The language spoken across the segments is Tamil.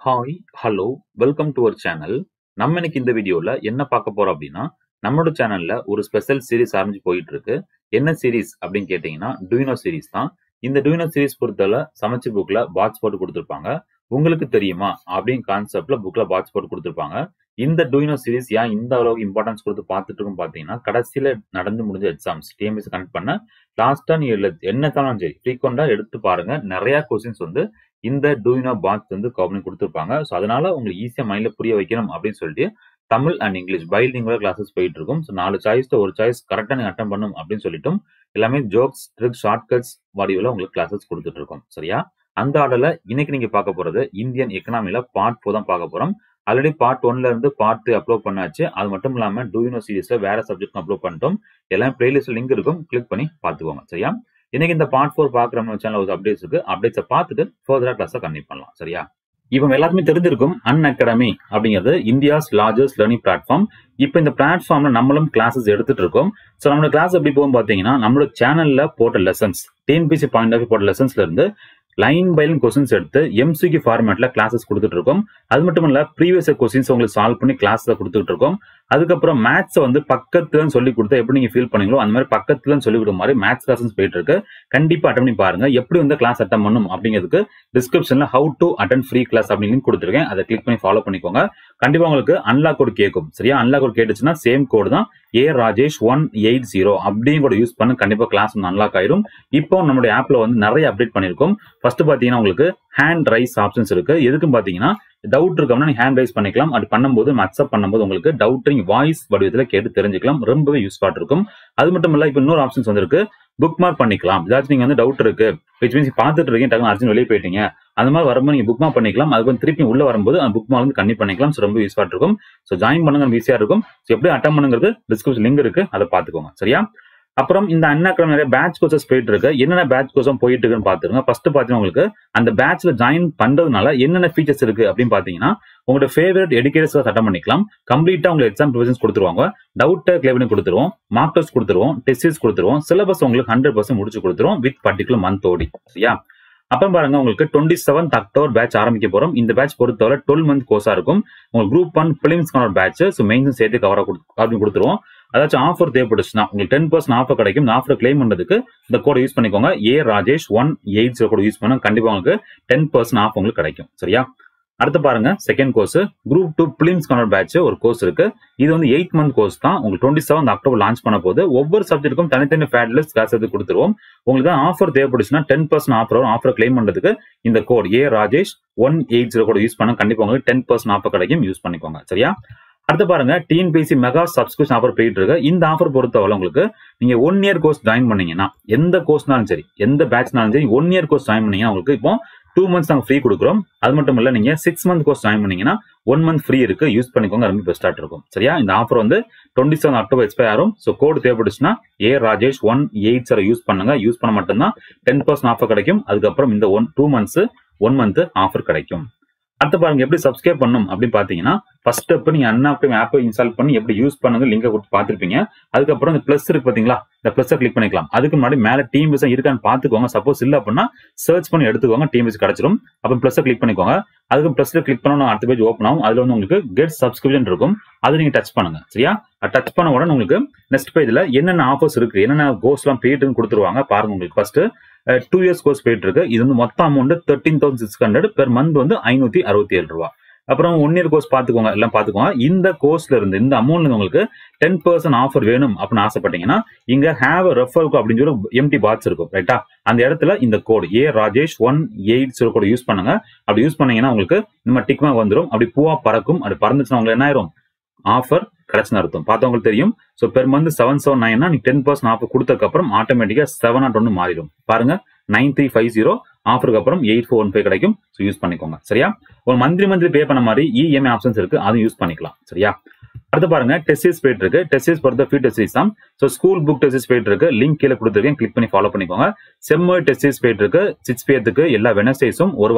Hi, hello, welcome to our channel. நம்ம இன்னைக்கு இந்த வீடியோல என்ன பார்க்க போறோம் அப்படின்னா, நம்மளோட சேனல்ல ஒரு ஸ்பெஷல் சீரிஸ் ஆரம்பிச்சு போயிட்டு இருக்கு. என்ன சீரிஸ் அப்படின்னு கேட்டீங்கன்னா, டூயினோ சீரிஸ் தான். இந்த டூயினோ சீரிஸ் பொறுத்தவரை சமச்சீர் புக்ல பாக்ஸ் போட்டு குடுத்திருப்பாங்க. உங்களுக்கு தெரியுமா? அப்படின்னு கான்செப்ட்ல புக்ல பாக்ஸ் போட்டு குடுத்திருப்பாங்க. இந்த டூயினோ சீரிஸ் ஏன் இந்த அளவுக்கு இம்பார்ட்டன்ஸ் குடுத்து பார்த்துட்டு இருக்கோம்னு பார்த்தீங்கன்னா, கடைசியில நடந்து முடிஞ்ச எக்ஸாம்ஸ் டிஎன்பிஎஸ்சி கண்டக்ட் பண்ண லாஸ்ட்டா நீ எழு என்ன எக்ஸாம்னாலும் சரி, ஃப்ரீக்வென்ட்டா எடுத்து பாருங்க. நெறைய கொஸ்டின்ஸ் வந்து இந்த டூயினோ பாக்ஸ் வந்து கவர் பண்ணி குடுத்திருப்பாங்க. ஸோ அதனால உங்களுக்கு ஈஸியா மைண்ட்ல புரிய வைக்கணும் அப்படின்னு சொல்லிட்டு, Tamil and English bilingual classes போயிட்டு இருக்கும். ஸோ 4 சாய்ஸ்ல ஒரு சாய்ஸ் கரெக்ட்டா நீங்க அட்டெண்ட் பண்ணணும் அப்படின்னு சொல்லிட்டும், எல்லாமே ஜோக்ஸ், ட்ரிக்ஸ், ஷார்ட்கட்ஸ் வடிவில உங்களுக்கு கிளாஸஸ் குடுத்துட்டு இருக்கோம். சரியா? அந்த ஆர்டர்ல இன்னைக்கு நீங்க பார்க்க போறது இந்தியன் எக்கனாமில பார்ட் 4 தான் பார்க்க போறோம். ஆல்ரெடி பார்ட் 1ல இருந்து பார்ட் 3 அப்லோட் பண்ணாச்சு. அது மட்டும் இல்லாம டூயினோ சீரிஸ்ல வேற சப்ஜெக்ட்டும் அப்லோட் பண்ணிட்டோம். எல்லாமே பிளேலிஸ்ட்ல லிங்க் இருக்கும். கிளிக் பண்ணி பார்த்துக்கோங்க. சரியா? இன்னைக்கு இந்த பார்ட் 4 பார்க்குற நம்ம சேனல்ல ஒரு அப்டேட்ஸ் இருக்கு. அப்டேட்ஸ பார்த்துட்டு ஃபர்தரா கிளாஸ கன்டினியூ பண்ணலாம். சரியா? இவங்க எல்லாருக்குமே தெரிஞ்சிருக்கும் அன் அகாடமி அப்படிங்கிறது இந்தியாஸ் லார்ஜஸ்ட் லேர்னிங் பிளாட்ஃபார்ம். இப்ப இந்த பிளாட்ஃபார்ம்ல நம்மளும் கிளாஸஸ் எடுத்துட்டு இருக்கோம். ஸோ நம்மளோட கிளாஸ் எப்படி போகும் பார்த்தீங்கன்னா, நம்மளோட சேனல்ல போட்ட lessons TNPSC point of view போட்ட லெசன்ஸ்ல இருந்து லைன் பை லைன் கொஸ்டின்ஸ் எடுத்து எம்சிக்யூ ஃபார்மேட்ல கிளாஸஸ் குடுத்துட்டு இருக்கோம். அது மட்டும் இல்ல ப்ரீவியஸ் இயர் கொஸ்டின்ஸ் உங்களுக்கு சால்வ் பண்ணி கிளாஸ்ல குடுத்துட்டு இருக்கோம். அதுக்கப்புறம் மேத்ஸ வந்து பக்கத்துலன்னு சொல்லிக் குடுத்தா எப்படி நீங்க ஃபீல் பண்ணீங்களோ, அந்த மாரி பக்கத்துலன்னு சொல்லிக் குடுக்குற மாரி மேத்ஸ் கிளாஸஸ் போயிட்டு இருக்கு. கண்டிப்பா அட்டெண்ட் பண்ணி பாருங்க. எப்படி வந்து கிளாஸ் அட்டெண்ட் பண்ணணும் அப்படிங்கிறதுக்கு டிஸ்கிரிப்ஷன்ல how to attend free class அப்படின்னு லிங்க் குடுத்துருக்கேன். அதை கிளிக் பண்ணி ஃபாலோ பண்ணிக்கோங்க. கண்டிப்பா உங்களுக்கு அன்லாக் கோட் கேட்கும். சரியா? அன்லாக் கோட் கேட்டுச்சுன்னா சேம் கோட் தான் ஏ ராஜேஷ் 180 அப்படியும் கூட யூஸ் பண்ணி கண்டிப்பா கிளாஸ் வந்து அன்லாக் ஆயிரும். இப்போ நம்மளுடைய ஆப்ல வந்து நிறைய அப்டேட் பண்ணியிருக்கோம். ஃபர்ஸ்ட் பாத்தீங்கன்னா உங்களுக்கு ஹேண்ட் ரைஸ் ஆப்ஷன்ஸ் இருக்கு. எதுக்குன்னு பாத்தீங்கன்னா, டவுட் இருக்கோம்னா நீங்க ஹேண்ட் ரைஸ் பண்ணிக்கலாம். அப்படி பண்ணும்போது நம்ம அக்செப்ட் பண்ணும்போது உங்களுக்கு டவுட் நீங்க வாய்ஸ் வடிவத்துல கேட்டு தெரிஞ்சுக்கலாம். ரொம்பவே யூஸ்ஃபுல்லா இருக்கும். அது மட்டும் இல்ல இப்ப இன்னொரு ஆப்ஷன்ஸ் வந்திருக்கு. புக் மார்க் பண்ணிக்கலாம். ஏதாச்சும் நீங்க வந்து டவுட் இருக்கு. விச் மீன்ஸ் பார்த்துட்டு இருக்கீங்க டக்குனு அர்ஜென்ட் வெளியே போயிட்டீங்க. அந்த மாதிரி வரும்போது நீங்க புக் மார்க் பண்ணிக்கலாம். அதுக்கு வந்து திருப்பி உள்ள வரும்போது அந்த புக் மார்க் வந்து கண்டிப்பா பண்ணிக்கலாம். ஸோ ரொம்ப யூஸ்ஃபுல்லா இருக்கும். ஸோ ஜாயின் பண்ணுங்க ஈஸியா இருக்கும். ஸோ எப்படி அட்டன் பண்ணுங்கிறது டிஸ்கிரிப்ஷன் லிங்க் இருக்கு. அதை பார்த்துக்கோங்க. சரியா? அப்புறம் இந்த அன்அகாடமி நிறைய பேட்ச் கோர்சஸ் போயிட்டு இருக்கு. என்னென்ன பேட்ச் கோர்ஸும் போயிட்டு இருக்குன்னு பாத்துருங்க. ஃபர்ஸ்ட் பாத்தீங்கன்னா உங்களுக்கு அந்த பேட்ச்ல ஜாயின் பண்றதுனால என்னென்ன ஃபீச்சர்ஸ் இருக்கு அப்படின்னு பாத்தீங்கன்னா, உங்களோட ஃபேவரட் எடுக்கேட்டர்ஸ் அட்டன் பண்ணிக்கலாம். கம்ப்ளீட்டா உங்களுக்கு எக்ஸாம் ப்ரிவிஷன்ஸ் கொடுத்துருவாங்க. டவுட்டை கிளியர் பண்ணி கொடுத்துருவோம். மார்க் டெஸ்ட் கொடுத்துருவோம். டெஸ்ட் சீரிஸ் கொடுத்துருவோம். சிலபஸ் உங்களுக்கு 100% முடிச்சு கொடுத்துருவோம். வித் பர்டிகுலர் மந்த் ஓடி. சரியா? அப்புறம் பாருங்க உங்களுக்கு 27th அக்டோபர் பேட்ச் ஆரம்பிக்க போறோம். இந்த பேட்ச் பொறுத்தவரை 12 மந்த் கோர்ஸா இருக்கும். உங்களுக்கு குரூப் 1 பிலிம்ஸ்க்கான ஒரு பேட்ச். ஸோ மெயின்ஸும் சேர்த்து கவரா பண்ணி கொடுத்துருவோம். அதாச்சும் ஆஃபர் தேவைப்பட்டுச்சுன்னா உங்களுக்கு 10% ஆஃபர் கிடைக்கும். இந்த ஆஃபர் கிளைம் பண்றதுக்கு இந்த கோட் யூஸ் பண்ணிக்கோங்க. ஏ ராஜேஷ் 180 கோட் யூஸ் பண்ணா கண்டிப்பா உங்களுக்கு 10% ஆஃப் உங்களுக்கு கிடைக்கும். சரியா? அடுத்து பாருங்க செகண்ட் கோர்ஸ் குரூப் 2 பிலிம்ஸ்க்கான ஒரு பேட்ச் ஒரு கோர்ஸ் இருக்கு. இது வந்து 8 மந்த் கோர்ஸ் தான். உங்களுக்கு 27 அக்டோபர் லான்ச் பண்ண போது ஒவ்வொரு சப்ஜெக்ட்டுக்கும் தனித்தனி ஃபேட்லெஸ் கிளாஸ் எடுத்து கொடுத்துருவோம். உங்களுக்கு தான் ஆஃபர் தேவைப்பட்டுச்சுன்னா 10% ஆஃபர் வரும். ஆஃபர் கிளைம் பண்றதுக்கு இந்த code A Rajesh 180 code use பண்ணா கண்டிப்பா உங்களுக்கு 10% ஆஃபர் கிடைக்கும். யூஸ் பண்ணிக்கோங்க. சரியா? அடுத்து பாருங்க டிஎன்பிஎஸ்சி மெகா சப்ஸ்கிரிப்ஷன் ஆஃபர் போயிட்டு இருக்கு. இந்த ஆஃபர் பொறுத்தவரை உங்களுக்கு நீங்க ஒன் இயர் கோர்ஸ் ஜாயின் பண்ணீங்கன்னா எந்த கோர்ஸ்னாலும் சரி எந்த பேட்ச்னாலும் சரி ஒன் இயர் கோர்ஸ் ஜாயின் பண்ணீங்கன்னா உங்களுக்கு இப்போ டூ மந்த்ஸ் நாங்கள் ஃப்ரீ கொடுக்குறோம். அது மட்டும் இல்ல நீங்க சிக்ஸ் மந்த் கோர்ஸ் ஜாயின் பண்ணீங்கன்னா ஒன் மந்த் ஃப்ரீ இருக்கு. யூஸ் பண்ணிக்கோங்க. ரொம்ப பெஸ்டா இருக்கும். சரியா? இந்த ஆஃபர் வந்து 27 அக்டோபர் எக்ஸ்பயர் ஆகும். ஸோ கோட் தேவைப்பட்டுச்சுன்னா ஏ ராஜேஷ் 180 யூஸ் பண்ணுங்க. யூஸ் பண்ண மட்டும்தான் 10% ஆஃபர் கிடைக்கும். அதுக்கப்புறம் இந்த one two months one month offer கிடைக்கும். அடுத்து பாருங்க எப்படி சப்ஸ்கிரைப் பண்ணும் அப்படின்னு பாத்தீங்கன்னா ஃபர்ஸ்ட் ஸ்டெப் நீங்க அன்ஆப்டிவ் ஆப் இன்ஸ்டால் பண்ணி எப்படி யூஸ் பண்ணுங்க லிங்கை கொடுத்து பாத்திருப்பீங்க. அதுக்கப்புறம் இந்த பிளஸ் இருக்கு பாத்தீங்களா? இந்த பிளஸ் கிளிக் பண்ணிக்கலாம். அதுக்கு முன்னாடி மேல டீம் விசா இருக்கான்னு பாத்துக்கோங்க. சப்போஸ் இல்ல அப்படின்னா சர்ச் பண்ணி எடுத்துக்கோங்க. டீம் விஸ் கிடைச்சிரும். அப்புறம் பிளஸ் கிளிக் பண்ணிக்கோங்க. அதுக்கு பிளஸ்ல கிளிக் பண்ணா அடுத்த பேஜ் ஓப்பன் ஆகும். அதுல வந்து உங்களுக்கு கெட் சப்ஸ்கிரிப்ஷன் இருக்கும். அதை நீங்க டச் பண்ணுங்க. சரியா? டச் பண்ண உடனே உங்களுக்கு நெக்ஸ்ட் பேஜ்ல என்னென்ன ஆஃபர்ஸ் இருக்கு என்னென்ன கோர்ஸ் எல்லாம் போயிட்டு கொடுத்துருவாங்க பாருங்க உங்களுக்கு ஃபர்ஸ்ட் டூ இயர்ஸ் கோர்ஸ் போயிட்டு இருக்கு. இது வந்து மொத்த amount thirteen thousand six hundred per month வந்து ஐநூத்தி அறுபத்தி ஏழு ரூபா. அப்புறம் ஒன் இயர் கோர்ஸ் பாத்துக்கோங்க எல்லாம் பாத்துக்கோங்க. இந்த கோர்ஸ்ல இருந்து இந்த அமௌண்ட் உங்களுக்கு டென் பர்சன்ட் ஆஃபர் வேணும் அப்படின்னு ஆசைப்பட்டீங்கன்னா இங்க ஹேவ் ரெஃபர் அப்படின்னு சொல்லி எம்டி பாக்ஸ் இருக்கும் ரைட்டா? அந்த இடத்துல இந்த code A Rajesh one eight zero code use பண்ணுங்க. அப்படி யூஸ் பண்ணீங்கன்னா உங்களுக்கு நம்ம டிக்மா வந்துடும். அப்படி பூவா பறக்கும். அப்படி பறந்துச்சுன்னா உங்களுக்கு என்ன ஆயிரும் ஆஃபர் கிடைச்சுன்னு அர்த்தம். பார்த்தவங்களுக்கு தெரியும். So per month seven seven நைன்னா நீ டென் பர்சன்ட் ஆஃபர் கொடுத்ததுக்கு அப்புறம் ஆட்டோமேட்டிக்கா செவன் நாட் ஒன்று மாறிடும். பாருங்க நைன் த்ரீ ஃபைவ் ஜீரோ ஆஃபருக்கு அப்புறம் எயிட் ஃபோர் ஒன் ஃபைவ் கிடைக்கும். ஸோ யூஸ் பண்ணிக்கோங்க. சரியா? ஒரு மந்த்லி மந்த்லி பே பண்ண மாதிரி இஎம்ஐ ஆப்ஷன்ஸ் இருக்கு. அதுவும் யூஸ் பண்ணிக்கலாம். சரியா? அடுத்து பாருங்க டெஸ்ட் சீரிஸ் போயிட்டு இருக்கு. டெஸ்ட் சீரிஸ் பொறுத்த ஃபியூ டெஸ்ட் சீரிஸ் தான். So school book test series போயிட்டு இருக்கு. லிங்க் கீழே கொடுத்துருக்கேன். கிளிக் பண்ணி ஃபாலோ பண்ணிக்கோங்க. செம்ம டெஸ்ட் சீரிஸ் போயிட்டு இருக்கு. சிக்ஸ் பேத்துக்கு எல்லா வெனஸ்டேஸும் ஒரு வாரம்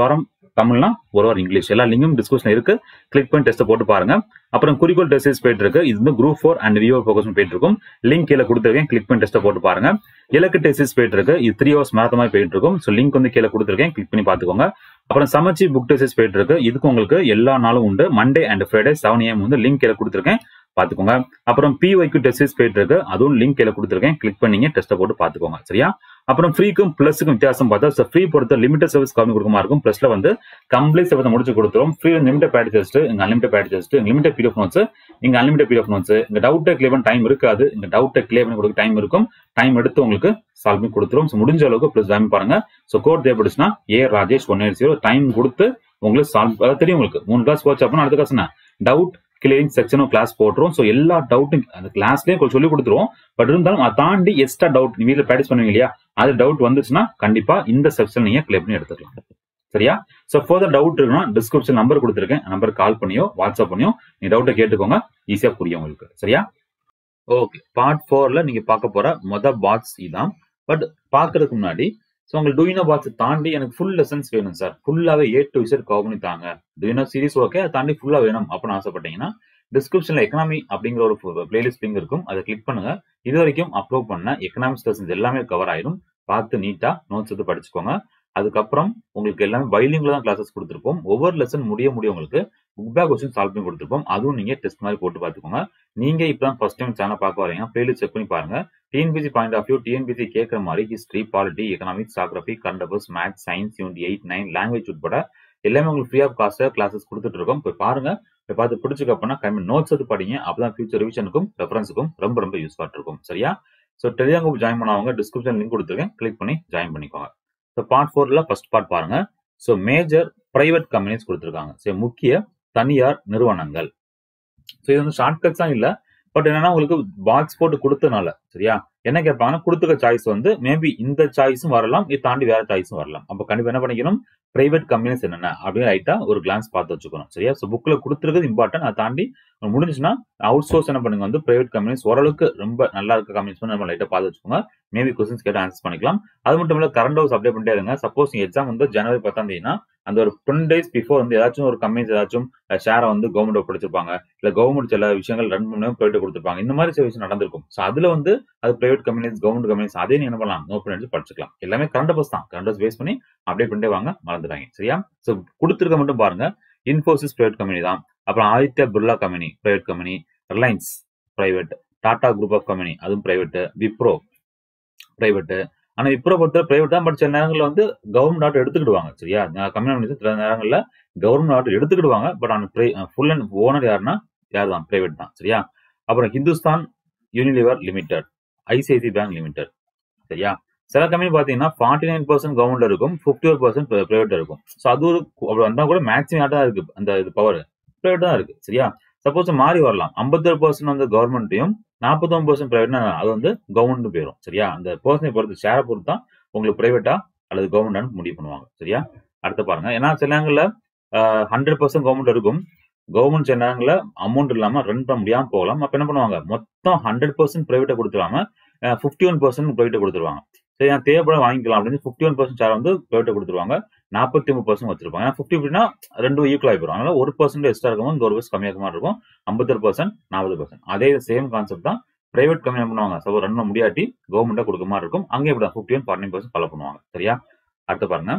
தமிழ்னா ஒரு வாரம் இங்கிலீஷ் எல்லா லிங்கும் டிஸ்கிரிப்ஷன் இருக்கு கிளிக் பண்ணி டெஸ்ட் போட்டு பாருங்க அப்புறம் குறிக்கோள் டெஸ்ட் போயிட்டு இருக்கு இது வந்து group four and VO focus போயிட்டு இருக்கும் லிங்க் கீழே கொடுத்துருக்கேன் கிளிக் பண்ணி டெஸ்ட் போட்டு பாருங்க இலக்கு டெஸ்ட் போயிட்டு இருக்கு இது த்ரீ ஹவர்ஸ் மேரத்த மாதிரி போயிட்டு இருக்கும் ஸோ லிங்க் வந்து கீழே கொடுத்துருக்கேன் கிளிக் பண்ணி பார்த்துக்கோங்க அப்புறம் சமச்சி புக் டெஸ்ட் போயிட்டு இருக்கு இதுக்கு உங்களுக்கு எல்லா நாளும் உண்டு Monday and Friday seven AM வந்து லிங்க் கீழே கொடுத்துருக்கேன் பார்த்துக்கோங்க அப்புறம் பிஒய்க்கு டெஸ்ட் போயிட்டு இருக்கு அதுவும் லிங்க் கீழே கொடுத்துருக்கேன் கிளிக் பண்ணீங்க டெஸ்ட்டை போட்டு பார்த்துக்கோங்க சரியா அப்புறம் ஃப்ரீக்கும் பிளஸுக்கும் வித்தியாசம் பார்த்தா ஃப்ரீ பொறுத்த லிமிடெட் சர்வீஸ் கம்மி கொடுக்குமா இருக்கும் பிளஸ்ல வந்து கம்ப்ளீட் சர்வீஸ் முடிச்சு கொடுத்துரும் ஃப்ரீ லிமிடெட் பேட் டெஸ்ட் இங்க unlimited paid test limited PDF notes இங்க அன்லிமிடெட் பிடிஎஃப் நோட்ஸ் இங்க டவுட்டை கிளியர் பண்ண டைம் இருக்காது இங்க டவுட்டை கிளியர் பண்ணி கொடுக்க டைம் இருக்கும் டைம் எடுத்து உங்களுக்கு சால்வ் பண்ணி கொடுத்துரும் ஸோ முடிஞ்ச அளவுக்கு ப்ளஸ் வாங்கி பாருங்க ஸோ கோட் தேவைப்படுச்சுன்னா A Rajesh one eight zero time கொடுத்து உங்களுக்கு சால்வ் அதாவது தெரியும் உங்களுக்கு மூணு கிளாஸ் போச்சு அப்படின்னா அடுத்த கிளாஸ் என்ன டவுட் கிளியரிங் செக்ஷனும் கிளாஸ் போட்டுரும் ஸோ எல்லா டவுட்டும் அந்த கிளாஸ்லேயே கொஞ்சம் சொல்லி கொடுத்துருவோம் பட் இருந்தாலும் அதை தாண்டி எக்ஸ்ட்ரா டவுட் நீ வீட்டில் ப்ராக்டிஸ் பண்ணுவீங்க இல்லையா அது டவுட் வந்துச்சுன்னா கண்டிப்பா இந்த செக்ஷன் நீங்க கிளியர் பண்ணி எடுத்துக்கலாம் சரியா ஸோ ஃபர்தர் டவுட் இருக்குன்னா டிஸ்கிரிப்ஷன் நம்பர் கொடுத்துருக்கேன் நம்பர் கால் பண்ணியோ வாட்ஸ்அப் பண்ணியோ நீ டவுட்டை கேட்டுக்கோங்க ஈஸியா புரியும் உங்களுக்கு சரியா ஓகே பார்ட் ஃபோர்ல நீங்க பார்க்க போற மொத பாட்ஸ் இதான் பட் பார்க்கறதுக்கு முன்னாடி ஸோ உங்களுக்கு டூயினோ பாட்ஸ் தாண்டி எனக்கு ஃபுல் லெசன்ஸ் வேணும் சார் ஃபுல்லாவே ஏ டு இசட் கவர் பண்ணி தாங்க டூயினோ சீரிஸ் ஓகே அதை தாண்டி ஃபுல்லா வேணும் அப்படின்னு ஆசைப்பட்டீங்கன்னா டிஸ்கிரிப்ஷன்ல எக்கனாமி அப்படிங்கிற ஒரு பிளேலிஸ்ட் லிங்க் இருக்கும் அதை கிளிக் பண்ணுங்க இது வரைக்கும் அப்லோட் பண்ண எக்கனாமிக்ஸ் லெசன்ஸ் எல்லாமே கவர் ஆயிடும் பார்த்து நீட்டா நோட்ஸ் எடுத்து படிச்சுக்கோங்க அதுக்கப்புறம் உங்களுக்கு எல்லாமே பைலிங்ல தான் கிளாஸஸ் கொடுத்துருப்போம் ஒவ்வொரு லெசன் முடிய முடிய உங்களுக்கு புக் பேக் கொஸ்டின் சால்வ் பண்ணி கொடுத்துருப்போம் அதுவும் நீங்க டெஸ்ட் மாதிரி போட்டு பார்த்துக்கோங்க நீங்க இப்பதான் ஃபர்ஸ்ட் டைம் சேனல் பார்க்க வரீங்க பிளேலிஸ்ட் செக் பண்ணி பாருங்க TNPSC point of view TNPSC கேட்குற மாதிரி history polity economics geography current affairs maths science unit eight nine language உட்பட எல்லாமே உங்களுக்கு ஃப்ரீ ஆஃப் காஸ்ட் கிளாஸஸ் கொடுத்துட்டு இருக்கோம் போய் பாருங்க போய் பார்த்து பிடிச்சிக்க அப்படின்னா கம்மி நோட்ஸ் எடுத்து படிங்க அப்பதான் ஃபியூச்சர் ரிவிஷனுக்கும் ரெஃபரன்ஸுக்கும் ரொம்ப ரொம்ப யூஸ்ஃபுல்லாக இருக்கும் சரியா ஸோ டெலிகிராம் குரூப் ஜாயின் பண்ணவங்க டிஸ்கிரிப்ஷன் லிங்க் கொடுத்துருக்கேன் கிளிக் பண்ணி ஜாயின் பண்ணிக்கோங்க ஸோ பார்ட் ஃபோர்ல ஃபர்ஸ்ட் பார்ட் பாருங்க ஸோ மேஜர் பிரைவேட் கம்பெனிஸ் கொடுத்துருக்காங்க ஸோ முக்கிய தனியார் நிறுவனங்கள் ஸோ இது வந்து ஷார்ட்கட்ஸ் தான் இல்லை பட் என்னன்னா உங்களுக்கு பாக்ஸ் போட்டு கொடுத்தனால சரியா என்ன கேட்பாங்கன்னா கொடுத்துக்க சாய்ஸ் வந்து மேபி இந்த சாய்ஸும் வரலாம் இதை தாண்டி வேற சாய்ஸும் வரலாம் அப்போ கண்டிப்பா என்ன பண்ணிக்கணும் பிரைவேட் கம்பெனிஸ் என்னென்ன அப்படின்னு ரைட்டா ஒரு கிளான்ஸ் பார்த்து வச்சுக்கணும் சரியா ஸோ புக்ல கொடுத்துருக்கிறது இம்பார்ட்டன்ட் அதை தாண்டி முடிஞ்சுன்னா அவுட் சோர்ஸ் என்ன பண்ணுங்க வந்து பிரைவேட் கம்பெனிஸ் ஓரளவுக்கு ரொம்ப நல்லா இருக்க கம்பெனிஸ் நம்ம லைட்டா பார்த்து வச்சுக்கோங்க மேபி கொஸ்டின்ஸ் கேட்டு ஆன்சர் பண்ணிக்கலாம் அது மட்டும் இல்ல கரண்ட் ஹவுஸ் அப்டேட் பண்ணிட்டே இருங்க சப்போஸ் நீங்க எக்ஸாம் வந்து ஜனவரி பத்தாம் தேதினா அந்த ஒரு டென் டேஸ் பிஃபோர் வந்து ஏதாச்சும் ஒரு கம்பெனிஸ் ஏதாச்சும் ஷேரை வந்து கவர்மெண்ட் படிச்சிருப்பாங்க இல்ல கவர்மெண்ட் சில விஷயங்கள் ரன் பண்ணி பிரைவேட் கொடுத்துருப்பாங்க இந்த மாதிரி சில விஷயம் நடந்திருக்கும் ஸோ அதுல வந்து அது பிரைவேட் கம்பெனிஸ் கவர்மெண்ட் கம்பெனிஸ் அதே நீ என்ன பண்ணலாம் நோ பண்ணி படிச்சுக்கலாம் எல்லாமே கரண்ட் பஸ் தான் கரண்ட் பஸ் பேஸ் பண்ணி அப்டேட் பண்ணிட்டே வாங்க மறந்துடாங்க சரியா ஸோ கொடுத்துருக்க மட்டும் பாருங்க இன்ஃபோசிஸ் பிரைவேட் கம்பெனி தான் அப்புறம் Aditya Birla company private company Reliance private Tata group of company அதுவும் பிரைவேட் விப்ரோ பிரைவேட் ஆனா விப்ரோ பொறுத்த பிரைவேட் தான் பட் சில நேரங்களில் வந்து கவர்மெண்ட் ஆட்டோ எடுத்துக்கிடுவாங்க சரியா கம்பெனி சில நேரங்களில் கவர்மெண்ட் ஆட்டோ எடுத்துக்கிடுவாங்க பட் அந்த ஃபுல் அண்ட் ஓனர் யாருன்னா யார் தான் பிரைவேட் தான் சரியா அப்புறம் Hindustan Unilever limited ICIC bank limited சரியா சில கம்பெனி பார்த்தீங்கன்னா ஃபார்ட்டி நைன் பர்சன்ட் கவர்மெண்ட் இருக்கும் ஃபிஃப்டி ஒரு பர்சன்ட் பிரைவேட் இருக்கும் ஸோ அது ஒரு அப்படி வந்தால் கூட மேக்ஸிமம் தான் இருக்கு அந்த இது பவர் பிரைவேட் தான் இருக்கு சரியா சப்போஸ் மாறி வரலாம் ஐம்பத்தொரு பர்சன்ட் வந்து கவர்மெண்ட்டையும் நாற்பத்தொம்பது பர்சன்ட் பிரைவேட்னா அது வந்து கவர்மெண்ட் போயிடும் சரியா அந்த பர்சனை பொறுத்து ஷேரை பொறுத்து தான் உங்களுக்கு பிரைவேட்டா அல்லது கவர்மெண்ட் முடிவு பண்ணுவாங்க சரியா அடுத்து பாருங்க ஏன்னா சில நேரங்களில் ஹண்ட்ரட் பர்சன்ட் கவர்மெண்ட் இருக்கும் கவர்மெண்ட் சில நேரங்களில் அமௌண்ட் இல்லாமல் ரன் பண்ண முடியாமல் போகலாம் அப்போ என்ன பண்ணுவாங்க மொத்தம் ஹண்ட்ரட் பர்சன்ட் பிரைவேட்டை கொடுத்துருவாங்க ஃபிஃப்டி ஒன் பர்சன்ட் பிரைவேட்டை கொடுத்துருவாங்க சரி நான் தேவைப்பட வாங்கிக்கலாம் அப்படின்னு ஃபிஃப்டி ஒன் பர்சன்ட் ஷேர் வந்து பிரைவேட்டை கொடுத்துருவாங்க நாற்பத்தி ஒன்பது பர்சன்ட் வச்சிருப்பாங்க ஏன்னா ஃபிஃப்டி ஃபிஃப்டினா ரெண்டும் ஈக்குவல் ஆகிடும் அதனால ஒரு பர்சன்ட் எக்ஸ்ட்ரா இருக்கும் இந்த ஒரு பர்சன்ட் கம்மியாக மாதிரி இருக்கும் ஐம்பத்தொரு பர்சன்ட் நாற்பது பர்சன்ட் அதே சேம் கான்செப்ட் தான் பிரைவேட் கம்பெனி பண்ணுவாங்க சப்போ ரன் முடியாட்டி கவர்மெண்ட்டா கொடுக்க மாதிரி இருக்கும் அங்கே இப்படி fifty one forty percent follow பண்ணுவாங்க சரியா அடுத்து பாருங்க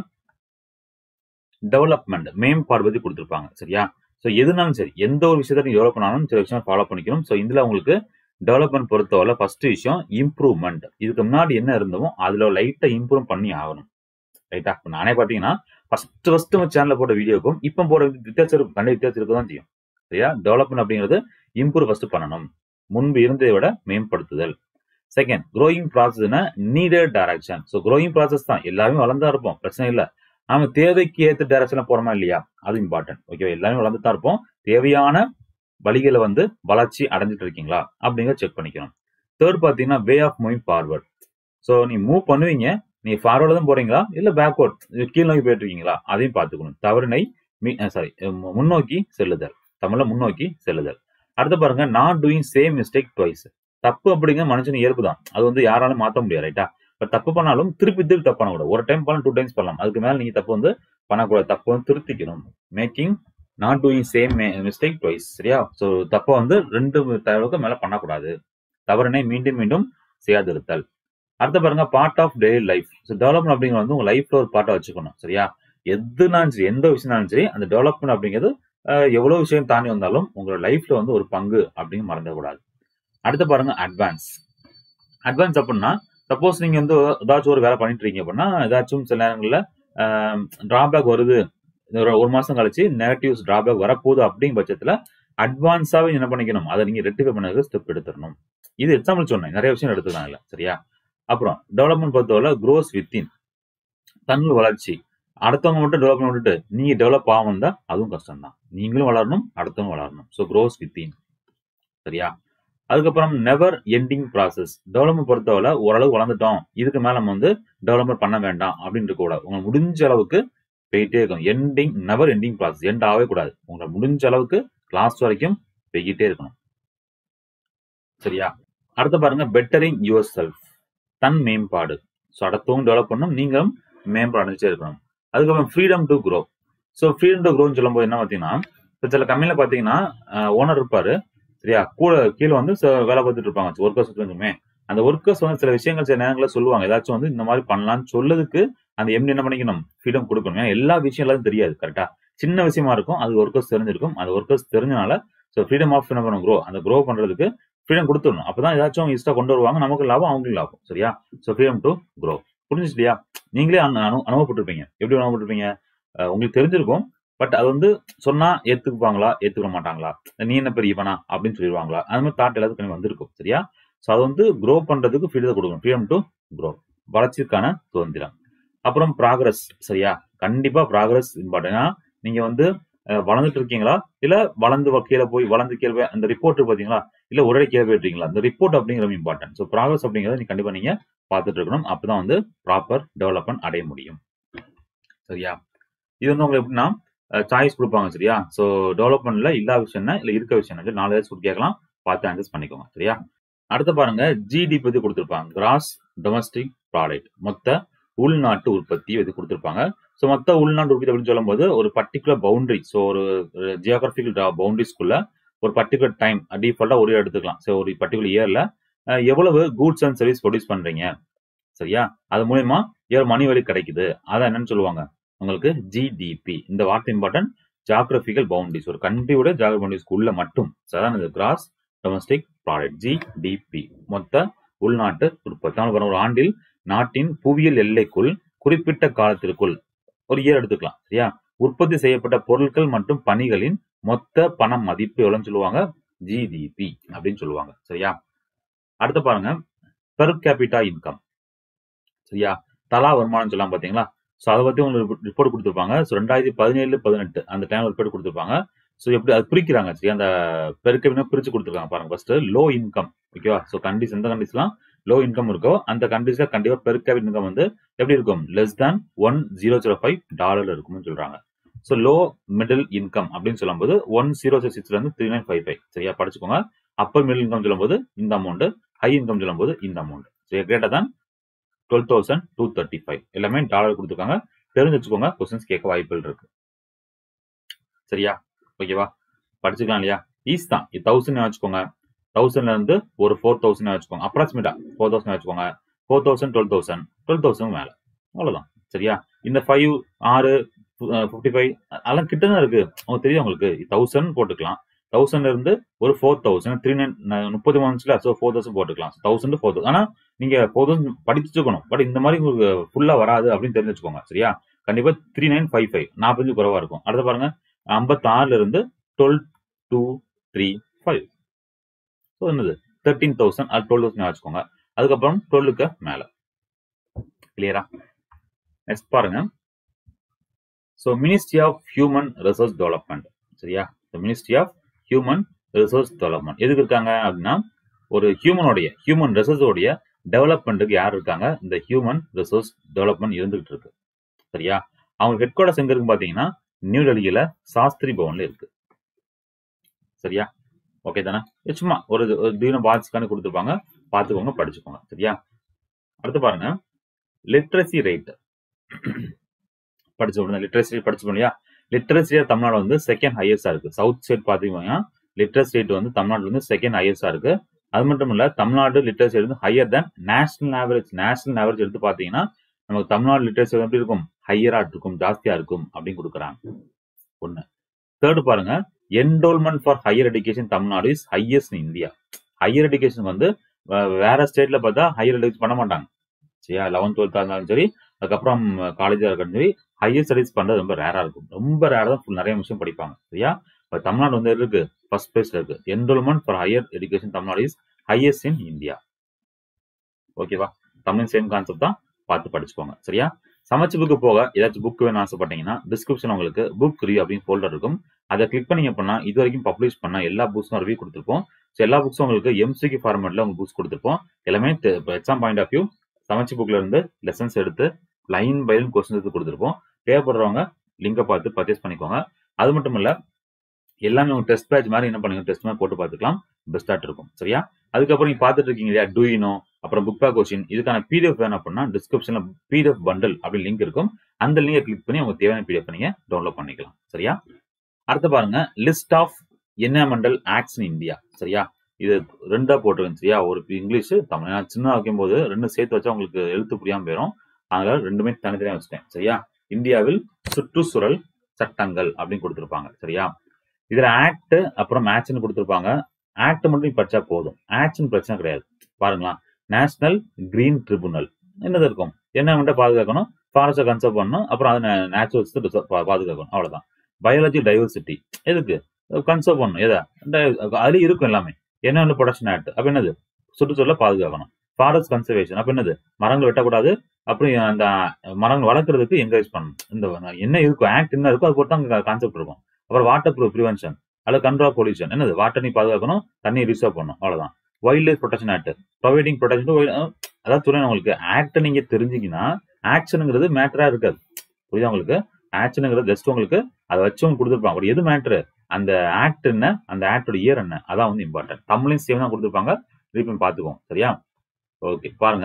டெவலப்மெண்ட் மேம்பாடு பத்தி கொடுத்துருப்பாங்க சரியா ஸோ எதுனாலும் சரி எந்த ஒரு விஷயத்தை நீங்க டெவலப் பண்ணாலும் சில விஷயம் ஃபாலோ பண்ணிக்கணும் ஸோ இதுல உங்களுக்கு டெவலப்மெண்ட் பொறுத்தவரை ஃபர்ஸ்ட் விஷயம் இம்ப்ரூவ்மெண்ட் இதுக்கு முன்னாடி என்ன இருந்தமோ அதுல லைட்டா இம்ப்ரூவ் பண்ணி ஆகணும் ரைட்டா இப்போ நானே பார்த்தீங்கன்னா ஃபர்ஸ்ட் ஃபர்ஸ்ட் நம்ம சேனல்ல போட்ட வீடியோக்கும் இப்போ போற வித்தியாசம் இருக்கும் கண்டிப்பாக வித்தியாசம் இருக்க தான் செய்யும் சரியா டெவலப்மெண்ட் அப்படிங்கிறது இம்ப்ரூவ் ஃபர்ஸ்ட் பண்ணணும் முன்பு இருந்ததை விட மேம்படுத்துதல் செகண்ட் க்ரோயிங் ப்ராசஸ்னா needed direction so growing process தான் எல்லாருமே வளர்ந்தா இருப்போம் பிரச்சனை இல்லை நாம தேவைக்கு ஏற்ற டைரக்ஷன்ல போறோமா இல்லையா அது இம்பார்ட்டன்ட் ஓகே எல்லாமே வளர்ந்து தான் இருப்போம் தேவையான வழிகளை வந்து வளர்ச்சி அடைஞ்சிட்டு இருக்கீங்களா அப்படிங்கிறத செக் பண்ணிக்கணும் தேர்ட் பார்த்தீங்கன்னா way of moving forward so நீ மூவ் பண்ணுவீங்க நீ ஃபார்வர்டு தான் போறீங்களா இல்ல பேக்வர்ட் கீழ் நோக்கி போயிட்டு இருக்கீங்களா அதையும் பார்த்துக்கணும் தவறினை சாரி முன்னோக்கி செல்லுதல் தமிழ்ல முன்னோக்கி செல்லுதல் அடுத்து பாருங்க not doing same mistake twice தப்பு அப்படிங்கிற மனுஷன் இயல்பு தான் அது வந்து யாராலும் மாற்ற முடியாது ரைட்டா பட் தப்பு பண்ணாலும் திருப்பி திருப்பி தப்பு பண்ணக்கூடாது ஒரு டைம் பண்ணலாம் டூ டைம்ஸ் பண்ணலாம் அதுக்கு மேல நீங்க தப்பு வந்து பண்ணக்கூடாது தப்பை வந்து திருத்திக்கணும் making not doing same mistake twice சரியா ஸோ தப்பை வந்து ரெண்டு தடவைக்கு மேல பண்ணக்கூடாது தவறினை மீண்டும் மீண்டும் செய்யாதிருத்தல் அடுத்த பாருங்க part of daily life so development அப்படிங்கிறது வந்து உங்க லைஃப்ல ஒரு பார்ட்டை வச்சுக்கணும் சரியா எதுனாலும் சரி எந்த விஷயம்னாலும் சரி அந்த டெவலப்மெண்ட் அப்படிங்கிறது அஹ், எவ்வளவு விஷயம் தாண்டி வந்தாலும் உங்களோட லைஃப்ல வந்து ஒரு பங்கு அப்படின்னு மறந்துடக்கூடாது அடுத்து பாருங்க அட்வான்ஸ் அட்வான்ஸ் அப்படின்னா சப்போஸ் நீங்க வந்து ஏதாச்சும் ஒரு வேலை பண்ணிட்டு இருக்கீங்க அப்படின்னா ஏதாச்சும் சில நேரங்களில் டிராபேக் வருது ஒரு ஒரு மாசம் கழிச்சு நெகட்டிவ்ஸ் டிராபேக் வரப்போகுது அப்படிங்கிற பட்சத்துல அட்வான்ஸாவே என்ன பண்ணிக்கணும் அதை நீங்க ரெட்டிஃபை பண்ணதுக்கு ஸ்டெப் எடுத்துடணும் இது எக்ஸாம்பிள் சொன்னேன் நிறைய விஷயம் எடுத்துக்கலாம் இல்ல சரியா அப்புறம் டெவலப்மெண்ட் பொறுத்தவரை க்ரோஸ் வித்தின் தன்னுள் வளர்ச்சி அடுத்தவங்க மட்டும் டெவலப்மெண்ட் விட்டுட்டு நீங்க டெவலப் ஆகும் தான் அதுவும் கஷ்டம் தான் நீங்களும் வளரணும் அடுத்தவங்க வளரணும் ஸோ க்ரோஸ் வித்தின் சரியா அதுக்கப்புறம் நெவர் எண்டிங் ப்ராசஸ் டெவலப்மெண்ட் பொறுத்தவரை ஓரளவு வளர்ந்துட்டோம் இதுக்கு மேல நம்ம வந்து டெவலப்மெண்ட் பண்ண வேண்டாம் அப்படின்னு கூட உங்களுக்கு முடிஞ்ச அளவுக்கு போயிட்டே இருக்கும் ending never ending process end ஆகவே கூடாது உங்களை முடிஞ்ச அளவுக்கு லாஸ்ட் வரைக்கும் போய்கிட்டே இருக்கணும் சரியா அடுத்து பாருங்க பெட்டரிங் யுவர் செல்ஃப் தன் மேம்பாடு ஸோ அடுத்தவங்க டெவலப் பண்ணணும் நீங்களும் மேம்பாடு அடைஞ்சே இருக்கணும் அதுக்கப்புறம் freedom to grow so freedom to க்ரோன்னு சொல்லும்போது என்ன பார்த்தீங்கன்னா இப்போ சில கம்பெனியில் பார்த்தீங்கன்னா ஓனர் இருப்பாரு சரியா கூட கீழே வந்து ச- வேலை பார்த்துட்டு இருப்பாங்க ஒர்க்கர்ஸ் வச்சுமே அந்த ஒர்க்கர்ஸ் வந்து சில விஷயங்கள் சில நேரங்களில் சொல்லுவாங்க ஏதாச்சும் வந்து இந்த மாதிரி பண்ணலாம்னு சொல்லதுக்கு அந்த எம்டி என்ன பண்ணிக்கணும் ஃப்ரீடம் கொடுக்கணும் ஏன்னா எல்லா விஷயம் எல்லாரும் தெரியாது கரெக்டா சின்ன விஷயமா இருக்கும் அது ஒர்க்கர்ஸ் தெரிஞ்சிருக்கும் அது ஒர்க்கர்ஸ் தெரிஞ்சனால ஸோ ஃப்ரீடம் ஆஃப் என்ன பண்ணும் க்ரோ அந்த க்ரோ பண்றதுக்கு ஃப்ரீடம் கொடுத்துடணும் அப்பதான் ஏதாச்சும் அவங்க இஷ்டம் கொண்டு வருவாங்க நமக்கு லாபம் அவங்களுக்கு லாபம் சரியா ஸோ ஃப்ரீடம் டு க்ரோ புரிஞ்சுச்சு இல்லையா நீங்களே அனு அனு- அனுபவப்பட்டிருப்பீங்க எப்படி அனுபவப்பட்டிருப்பீங்க அஹ் உங்களுக்கு தெரிஞ்சிருக்கும் பட் அது வந்து சொன்னா ஏத்துக்குவாங்களா ஏத்துக்க மாட்டாங்களா நீ என்ன பெரியவனா அப்படின்னு சொல்லிடுவாங்களா அந்த மாதிரி தாட் எல்லாத்துக்கும் வந்திருக்கும் சரியா ஸோ அது வந்து க்ரோ பண்றதுக்கு ஃப்ரீடம் கொடுக்கணும் ஃப்ரீடம் டு க்ரோ வளர்ச்சிக்கான சுதந்திரம் அப்புறம் ப்ராக்ரஸ் சரியா கண்டிப்பா ப்ராக்ரஸ் இம்பார்ட்டன் நீங்க வந்து அஹ், வளர்ந்துட்டு இருக்கீங்களா இல்ல வளர்ந்து வ- கீழே போய் வளர்ந்து கீழே போய் அந்த ரிப்போர்ட் பாத்தீங்களா இல்ல ஒரே கீழே போயிட்டீங்களா அந்த ரிப்போர்ட் அப்படிங்கிறது இம்பார்ட்டன்ட் ஸோ ப்ராக்ரஸ் அப்படிங்கிறத நீங்க கண்டிப்பா நீங்க பார்த்துட்டு இருக்கணும் அப்பதான் வந்து ப்ராப்பர் டெவலப்மெண்ட் அடைய முடியும் சரியா இது வந்து உங்களுக்கு எப்படின்னா சாய்ஸ் கொடுப்பாங்க சரியா ஸோ டெவலப்மெண்ட்ல இல்லாத விஷயம் என்ன இல்ல இருக்க விஷயம் என்ன நாலு ஏதாச்சும் கேட்கலாம் பார்த்து ஆன்சர்ஸ் பண்ணிக்கோங்க சரியா அடுத்து பாருங்க ஜிடி பத்தி கொடுத்துருப்பாங்க கிராஸ் டொமஸ்டிக் ப்ராடக்ட் மொத்த உள்நாட்டு உற்பத்தி இது கொடுத்துருப்பாங்க ஸோ மொத்த உள்நாட்டு உற்பத்தி அப்படின்னு சொல்லும்போது ஒரு பர்டிகுலர் பவுண்டரி ஸோ ஒரு ஜியோகிராபிக்கல் பவுண்டரிஸ்குள்ள ஒரு பர்டிகுலர் டைம் டிஃபால்ட்டா ஒரு year எடுத்துக்கலாம் ஸோ ஒரு பர்டிகுலர் இயர்ல எவ்வளவு கூட்ஸ் அண்ட் சர்வீஸ் ப்ரொடியூஸ் பண்றீங்க சரியா அது மூலயமா எவ்வளவு மணி வழி கிடைக்குது அதான் என்னன்னு சொல்லுவாங்க உங்களுக்கு ஜிடிபி இந்த வார்த்தை இம்பார்ட்டன்ட் ஜாகிரபிக்கல் பவுண்டரிஸ் ஒரு கண்ட்ரியோட ஜாகிரபி பவுண்டரிஸ்க்கு உள்ள மட்டும் So, அதான் இது கிராஸ் டொமஸ்டிக் ப்ராடக்ட் ஜிடிபி மொத்த உள்நாட்டு உற்பத்தி அதனால பாருங்க, ஒரு ஆண்டில் நாட்டின் புவியியல் எல்லைக்குள் குறிப்பிட்ட காலத்திற்குள் ஒரு இயர் எடுத்துக்கலாம் சரியா உற்பத்தி செய்யப்பட்ட பொருட்கள் மற்றும் பணிகளின் மொத்த பண மதிப்பு எவ்வளவுன்னு சொல்லுவாங்க ஜிடிபி அப்படின்னு சொல்லுவாங்க சரியா அடுத்து பாருங்க பெர் கேபிட்டா இன்கம் சரியா தலா வருமானம் சொல்லலாம் பாத்தீங்களா ஸோ அதை பத்தி உங்களுக்கு ரிப்போர்ட் கொடுத்துருப்பாங்க ஸோ ரெண்டாயிரத்தி பதினேழு பதினெட்டு அந்த டைம் ரிப்போர்ட் கொடுத்துருப்பாங்க ஸோ எப்படி அது பிரிக்கிறாங்க சரி அந்த பெருக்கவினா பிரிச்சு கொடுத்துருக்காங்க பாருங்க ஃபர்ஸ்ட் லோ இன்கம் ஓகேவா ஸோ கண்டிஸ் எந்த கண்டிஸ்லாம் லோ இன்கம் இருக்கோ அந்த கண்டிஸ்ல கண்டிப்பா பெருக்கவின் இன்கம் வந்து எப்படி இருக்கும் less than one zero zero five dollar இருக்கும்னு சொல்றாங்க ஸோ லோ மிடில் இன்கம் அப்படின்னு சொல்லும்போது ஒன் ஜீரோ சிக்ஸ்ல இருந்து த்ரீ நைன் ஃபைவ் ஃபைவ் சரியா படிச்சுக்கோங்க அப்பர் மிடில் இன்கம் சொல்லும்போது இந்த அமௌண்ட் ஹை இன்கம் சொல்லும்போது இந்த அமௌண்ட் சரி கிரேட்டர் தான் twelve thousand two thirty five எல்லாமே டாலர் கொடுத்துருக்காங்க தெரிஞ்சு வச்சுக்கோங்க கொஸ்டின்ஸ் கேட்க வாய்ப்புகள் இருக்கு சரியா ஓகேவா படிச்சுக்கலாம் இல்லையா ஈஸ் தான் இது தௌசண்ட் வச்சுக்கோங்க தௌசண்ட்ல இருந்து ஒரு ஃபோர் தௌசண்ட் வச்சுக்கோங்க அப்ராக்சிமேட்டா ஃபோர் தௌசண்ட் வச்சுக்கோங்க four thousand twelve thousand twelve thousand மேல அவ்வளவுதான் சரியா இந்த ஃபைவ் ஆறு ஃபிஃப்டி ஃபைவ் அதெல்லாம் கிட்ட தான் இருக்கு உங்களுக்கு தெரியும் உங்களுக்கு தௌசண்ட் போட்டுக்கலாம் தௌசண்ட்ல இருந்து ஒரு ஃபோர் தௌசண்ட் த்ரீ நைன் முப்பத்தி மூணுல ஸோ ஃபோர் தௌசண்ட் போட்டுக்கலாம் தௌசண்ட் ஃபோர் தௌசண்ட் ஆனா நீங்க ஃபோர் தௌசண்ட் படிச்சுக்கணும் பட் இந்த மாதிரி உங்களுக்கு ஃபுல்லா வராது அப்படின்னு தெரிஞ்சு வச்சுக்கோங்க சரியா கண்டிப்பா த்ரீ நைன் ஃபைவ் ஃபைவ் நாற்பத்தஞ்சு குறைவா இருக்கும் அடுத்து பாருங்க ஐம்பத்தாறுல இருந்து twelve two three five so என்னது தேர்ட்டீன் தௌசண்ட் அது டுவெல் தௌசண்ட் வச்சுக்கோங்க அதுக்கப்புறம் டுவெல்லுக்கு மேல கிளியரா நெக்ஸ்ட் பாருங்க so ministry of human resource development சரியா ministry of human resource development எதுக்கு இருக்காங்க அப்படின்னா ஒரு ஹியூமனுடைய ஹியூமன் ரிசோர்ஸோடைய டெவலப்மெண்ட்டுக்கு யார் இருக்காங்க இந்த ஹியூமன் ரிசோர்ஸ் டெவலப்மெண்ட் இருந்துகிட்டு இருக்கு சரியா அவங்க ஹெட் குவார்டர்ஸ் எங்க இருக்கு பாத்தீங்கன்னா நியூ டெல்லியில சாஸ்திரி பவன்ல இருக்கு சரியா ஓகே தானே இது சும்மா ஒரு ஒரு தீன பாட்ஸ்க்கான கொடுத்துருப்பாங்க பார்த்துக்கோங்க படிச்சுக்கோங்க சரியா அடுத்து பாருங்க லிட்ரஸி ரேட் படிச்சு லிட்ரேசி படிச்சோம் இல்லையா லிட்ரஸியா தமிழ்நாடு வந்து செகண்ட் ஹையஸ்டா இருக்கு சவுத் ஸ்டேட் பாத்தீங்கன்னா லிட்ரஸ் ரேட் வந்து தமிழ்நாடு வந்து செகண்ட் ஹையஸ்டா இருக்கு அது மட்டும் இல்ல தமிழ்நாடு லிட்ரஸி வந்து higher than national average national average எடுத்து பாத்தீங்கன்னா நமக்கு தமிழ்நாடு லிட்ரஸி எப்படி இருக்கும் ஹையரா இருக்கும் ஜாஸ்தியா இருக்கும் அப்படின்னு கொடுக்குறாங்க ஒண்ணு தேர்ட் பாருங்க enrolment for higher education Tamil Nadu is highest in India higher education வந்து வே- வேற ஸ்டேட்ல பார்த்தா ஹையர் எஜுகேஷன் பண்ண மாட்டாங்க சரியா லெவன்த் டுவெல்த்தா இருந்தாலும் சரி அதுக்கப்புறம் காலேஜா இருக்கட்டும் சரி ஹையர் ஸ்டடிஸ் பண்றது ரொம்ப ரேரா இருக்கும் ரொம்ப ரேரா தான் full நிறைய விஷயம் படிப்பாங்க சரியா இப்ப தமிழ்நாடு வந்து எது இருக்கு ஃபர்ஸ்ட் பிளேஸ்ல இருக்கு enrolment for higher education Tamil Nadu is highest in India ஓகேவா தமிழ் சேம் கான்செப்ட் தான் பார்த்து படிச்சுக்கோங்க சரியா சமைச்சு புக்கு போக ஏதாச்சும் புக் வேணும்னு ஆசைப்பட்டீங்கன்னா டிஸ்கிரிப்ஷன் உங்களுக்கு புக் ரிவ்யூ அப்படின்னு ஃபோல்டர் இருக்கும் அதை கிளிக் பண்ணீங்க அப்படின்னா இது வரைக்கும் பப்ளிஷ் பண்ண எல்லா புக்ஸும் ரிவ்யூ கொடுத்துருப்போம் ஸோ எல்லா புக்ஸும் உங்களுக்கு எம்சிக்கு ஃபார்மேட்ல உங்களுக்கு புக்ஸ் கொடுத்துருப்போம் எல்லாமே எக்ஸாம் பாயிண்ட் ஆஃப் வியூ சமைச்சு புக்ல இருந்து லெசன்ஸ் எடுத்து லைன் பை லைன் கொஸ்டின் எடுத்து கொடுத்துருப்போம் தேவைப்படுறவங்க லிங்கை பார்த்து பர்ச்சேஸ் பண்ணிக்கோங்க அது மட்டும் இல்ல எல்லாமே உங்க டெஸ்ட் பேட்ச் மாதிரி என்ன பண்ணுங்க டெஸ்ட் மாதிரி போட்டு பார்த்துக்கலாம் பெஸ்ட்டாக இருக்கும் சரியா அதுக்கப்புறம் நீங்க பார்த்துட்டு இருக்கீங்க இல்லையா டூயினோ அப்புறம் புக் பேக் கொஸ்டின் இதுக்கான பிடிஎஃப் வேணும் அப்படின்னா டிஸ்கிரிப்ஷன்ல பிடிஎஃப் பண்டல் அப்படி லிங்க் இருக்கும் அந்த லிங்கை கிளிக் பண்ணி உங்களுக்கு தேவையான பிடிஎஃப் நீங்க டவுன்லோட் பண்ணிக்கலாம் சரியா அடுத்து பாருங்க list of environmental acts in India சரியா இது ரெண்டா போட்டிருக்கேன் சரியா ஒரு இங்கிலீஷ் தமிழ் நான் சின்ன வைக்கும்போது ரெண்டும் சேர்த்து வச்சா உங்களுக்கு எழுத்து புரியாம போயிடும் அதனால ரெண்டுமே தனித்தனியா வச்சுட்டேன் சரியா இந்தியாவில் சுற்றுச்சூழல் சட்டங்கள் அப்படின்னு கொடுத்துருப்பாங்க சரியா இதுல ஆக்ட் அப்புறம் மேட்ச்னு கொடுத்துருப்பாங்க ஆக்ட் மட்டும் நீ படிச்சா போதும் ஆக்ட்னு பிரச்சனை கிடையாது பாருங்களா நேஷனல் கிரீன் ட்ரிபுனல் என்னது இருக்கும் என்ன மட்டும் பாதுகாக்கணும் ஃபாரஸ்ட்டை கன்சர்வ் பண்ணணும் அப்புறம் அதை நேச்சுரல்ஸ் பாதுகாக்கணும் அவ்வளவுதான் பயாலஜி டைவர்சிட்டி எதுக்கு கன்சர்வ் பண்ணணும் எதை அதுல இருக்கும் எல்லாமே என்ன ப்ரொடக்ஷன் ஆக்ட் அப்ப என்னது சுற்றுச்சூழலை பாதுகாக்கணும் ஃபாரஸ்ட் கன்சர்வேஷன் அப்ப என்னது மரங்கள் வெட்டக்கூடாது அப்புறம் அந்த மரங்கள் வளர்க்கறதுக்கு என்கரேஜ் பண்ணணும் இந்த என்ன இருக்கும் ஆக்ட் என்ன இருக்கோ அது பொறுத்து அங்க கான்செப்ட் இருக்கும் அப்புறம் வாட்டர் ப்ரூஃப் ப்ரிவென்ஷன் அல்லது கண்ட்ரோல் பொல்யூஷன் என்னது வாட்டர் நீ பாதுகாக்கணும் தண்ணி ரிசர்வ் பண்ணணும் அவ்வளவுதான் wildlife protection act providing protection அதாவது சொல்லுங்க உங்களுக்கு ஆக்ட் நீங்க தெரிஞ்சீங்கன்னா ஆக்ஷனுங்கிறது மேட்டரா இருக்காது புரியுதா உங்களுக்கு ஆக்ஷனுங்கிறது ஜஸ்ட் உங்களுக்கு அதை வச்சு உங்களுக்கு கொடுத்துருப்பாங்க ஒரு எது மேட்ரு அந்த ஆக்ட் என்ன அந்த ஆக்டோட இயர் என்ன அதான் வந்து இம்பார்ட்டன்ட் தமிழையும் சேம் தான் கொடுத்துருப்பாங்க திருப்பி பார்த்துக்கோங்க சரியா ஓகே பாருங்க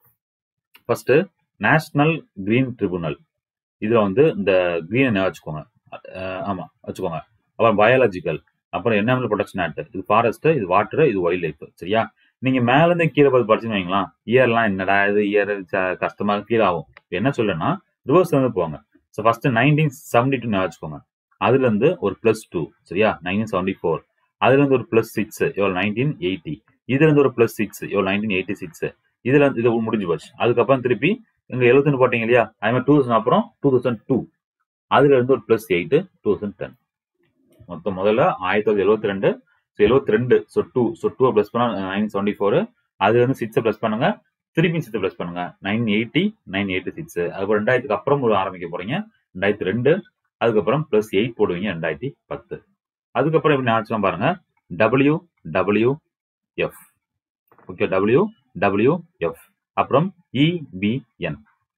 ஃபர்ஸ்ட் நேஷனல் கிரீன் ட்ரிபுனல் இதுல வந்து இந்த கிரீன் என்ன வச்சுக்கோங்க அஹ் ஆமா வச்சுக்கோங்க அப்புறம் பயாலஜிக்கல் அப்புறம் என்எம்எல் ப்ரொடக்ஷன் ஆக்ட் இது ஃபாரஸ்ட் இது வாட்டர் இது வைல்ட் லைஃப் சரியா நீங்க மேல இருந்து கீழே பார்த்து படிச்சுன்னு வைங்களா இயர்லாம் என்னடா இது இயர் கஷ்டமா கீழே ஆகும் என்ன சொல்லுன்னா ரிவர்ஸ் வந்து போவாங்க so first nineteen seventy two வச்சுக்கோங்க அதுல இருந்து ஒரு பிளஸ் டூ சரியா நைன்டீன் செவன்டி ஃபோர் அதுல இருந்து ஒரு பிளஸ் சிக்ஸ் எவ்வளோ நைன்டீன் எயிட்டி இதுல இருந்து ஒரு பிளஸ் சிக்ஸ் எவ்வளோ நைன்டீன் எயிட்டி சிக்ஸ் இதுல இருந்து இது முடிஞ்சு போச்சு அதுக்கப்புறம் திருப்பி இங்க எழுபத்தொன்னு போட்டீங்க இல்லையா அது மாதிரி டூ தௌசண்ட் அப்புறம் டூ தௌசண்ட் டூ அதுல இருந்து ஒரு plus eight two thousand ten மொத்தம் முதல்ல ஆயிரத்தி தொள்ளாயிரத்தி எழுபத்தி ரெண்டு ஸோ எழுபத்தி ரெண்டு so two so two plus பண்ணா நைன் செவன்டி ஃபோர் அதுல இருந்து சிக்ஸை ப்ளஸ் பண்ணுங்க திருப்பி சிக்ஸ் ப்ளஸ் பண்ணுங்க nine eighty nine eighty six அதுக்கப்புறம் ரெண்டாயிரத்துக்கு அப்புறம் ஒரு ஆரம்பிக்க போறீங்க ரெண்டாயிரத்தி ரெண்டு அதுக்கப்புறம் பிளஸ் எயிட் போடுவீங்க ரெண்டாயிரத்தி பத்து அதுக்கப்புறம் எப்படி ஞாபகம் பாருங்க W W F okay W W F அப்புறம் இபிஎன்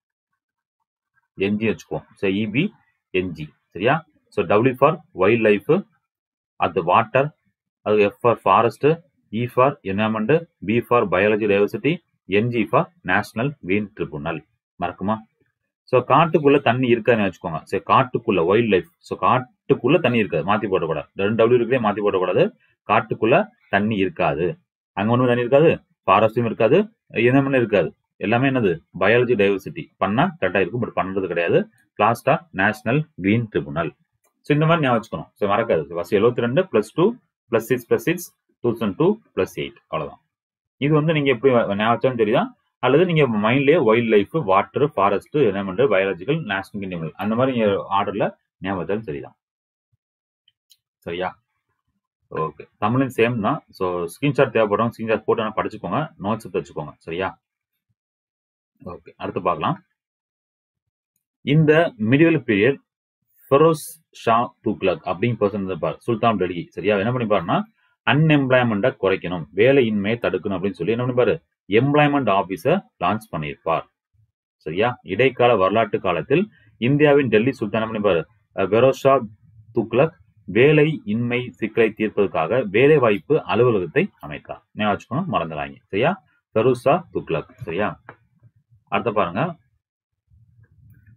என்ஜி வச்சுக்குவோம் ஸோ இபி என்ஜி சரியா so W for wildlife அது வாட்டர் அது F for forest E for environment B for biology diversity N G for national green tribunal மறக்குமா ஸோ காட்டுக்குள்ள தண்ணி இருக்காதுன்னு வச்சுக்கோங்க சரி காட்டுக்குள்ள வைல்ட் லைஃப் ஸோ காட்டுக்குள்ள தண்ணி இருக்காது மாத்தி போடக்கூடாது ரெண்டு டபிள்யூ இருக்கிறே மாத்தி போடக்கூடாது காட்டுக்குள்ள தண்ணி இருக்காது அங்க ஒன்றும் தண்ணி இருக்காது ஃபாரஸ்டும் இருக்காது என்னமே இருக்காது எல்லாமே என்னது பயாலஜி டைவர்சிட்டி பண்ணா கரெக்டா இருக்கும் பட் பண்றது கிடையாது லாஸ்டா நேஷனல் கிரீன் ட்ரிபுனல் ஸோ இந்த மாதிரி ஞாபகம் வச்சுக்கணும் ஸோ மறக்காது ஃபர்ஸ்ட் எழுபத்தி ரெண்டு plus two plus six plus six two thousand two plus eight அவ்வளவுதான் இது வந்து நீங்க எப்படி ஞாபகம் வச்சாலும் தெரியுதா அல்லது நீங்க மைண்ட்லயே wildlife water forest environment biological national கிண்டிமல் அந்த மாதிரி நீங்க ஆர்டர்ல ஞாபகம் வச்சாலும் சரிதான் சரியா ஓகே தமிழும் சேம் தான் ஸோ ஸ்கிரீன்ஷாட் தேவைப்படும் ஸ்கிரீன்ஷாட் போட்டு வேணா படிச்சுக்கோங்க நோட்ஸ் எடுத்து வச்சுக்கோங்க சரியா ஓகே அடுத்து பார்க்கலாம் இந்த மிடிவல் பீரியட் ஃபெரோஸ் ஷா துக்லக் அப்படிங்க பர்சன் இருப்பார் சுல்தான் டெல்லி சரியா என்ன பண்ணிப்பாருன்னா அன்எம்ப்ளாய்மெண்ட்டை குறைக்கணும் வேலையின்மையை தடுக்கணும் அப்படின்னு சொல்லி என்ன பண்ணிப்பாரு எம்ப்ளாய்மெண்ட் ஆபீஸை லான்ச் பண்ணியிருப்பார் சரியா இடைக்கால வரலாற்று காலத்தில் இந்தியாவின் டெல்லி சுல்தான் என்ன பண்ணிப்பாரு பெரோஷா துக்லக் வேலை இன்மை சிக்கலை தீர்ப்பதற்காக வேலை வாய்ப்பு அலுவலகத்தை அமைத்தார் ஞாபகம் வச்சுக்கணும் மறந்துடாங்க சரியா பெருசா துக்லக் சரியா அடுத்த பாருங்க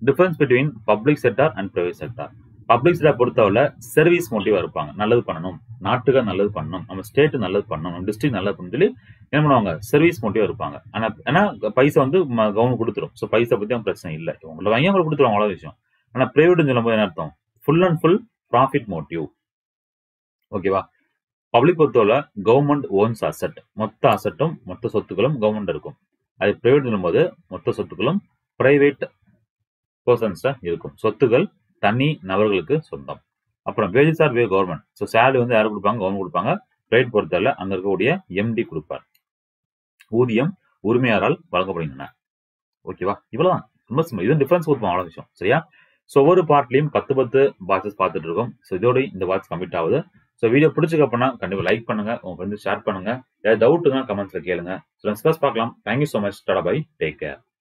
difference between public sector and private sector public sector பொறுத்தவரை சர்வீஸ் மோட்டிவா இருப்பாங்க நல்லது பண்ணணும் நாட்டுக்கு நல்லது பண்ணணும் நம்ம ஸ்டேட் நல்லது பண்ணணும் நம்ம டிஸ்ட்ரிக்ட் நல்லது பண்ணணும் சொல்லி என்ன பண்ணுவாங்க சர்வீஸ் மோட்டிவா இருப்பாங்க ஆனா ஏன்னா பைசா வந்து கவர்மெண்ட் கொடுத்துரும் ஸோ பைசா பத்தி அவங்க பிரச்சனை இல்லை உங்களை வாங்கி அவங்க கொடுத்துருவாங்க அவ்வளோ விஷயம் ஆனா பிரைவேட்னு சொல்லும்போது என்ன அர்த்தம் full and full profit motive ஓகேவா பப்ளிக் பொறுத்தவரை கவர்மெண்ட் ஓன்ஸ் அசட் மொத்த அசட்டும் மொத்த சொத்துக்களும் கவர்மெண்ட் இருக்கும் அது பிரைவேட் சொல்லும்போது மொத்த சொத்துக்களும் பிரைவேட் பர்சன்ஸ் இருக்கும் சொத்துக்கள் தனி நபர்களுக்கு சொந்தம் அப்புறம் wages are way government so salary வந்து யாரும் கொடுப்பாங்க கவர்மெண்ட் கொடுப்பாங்க பிரைவேட் பொறுத்தவரை அங்க இருக்கக்கூடிய எம்டி கொடுப்பார் ஊதியம் உரிமையாரால் வழங்கப்படுகின்றன ஓகேவா இவ்வளவுதான் ரொம்ப சிம்பிள் இது டிஃபரன்ஸ் கொடுப்போம் அவ்வளோ விஷயம் சரியா ஸோ ஒவ்வொரு பார்ட்லையும் பத்து பத்து பாக்ஸஸ் பார்த்துட்டு இருக்கோம் ஸோ இதோட இந்த பாக்ஸ் கம்ப்ளீட் ஆகுது ஸோ வீடியோ பிடிச்சிக்க அப்படின்னா கண்டிப்பாக லைக் பண்ணுங்க உங்க ஃப்ரெண்ட்ஸ் ஷேர் பண்ணுங்க ஏதாவது டவுட்டுங்க கமெண்ட்ஸ்ல கேளுங்க ஸோ நெக்ஸ்ட் பார்க்கலாம் thank you so much tata bye take care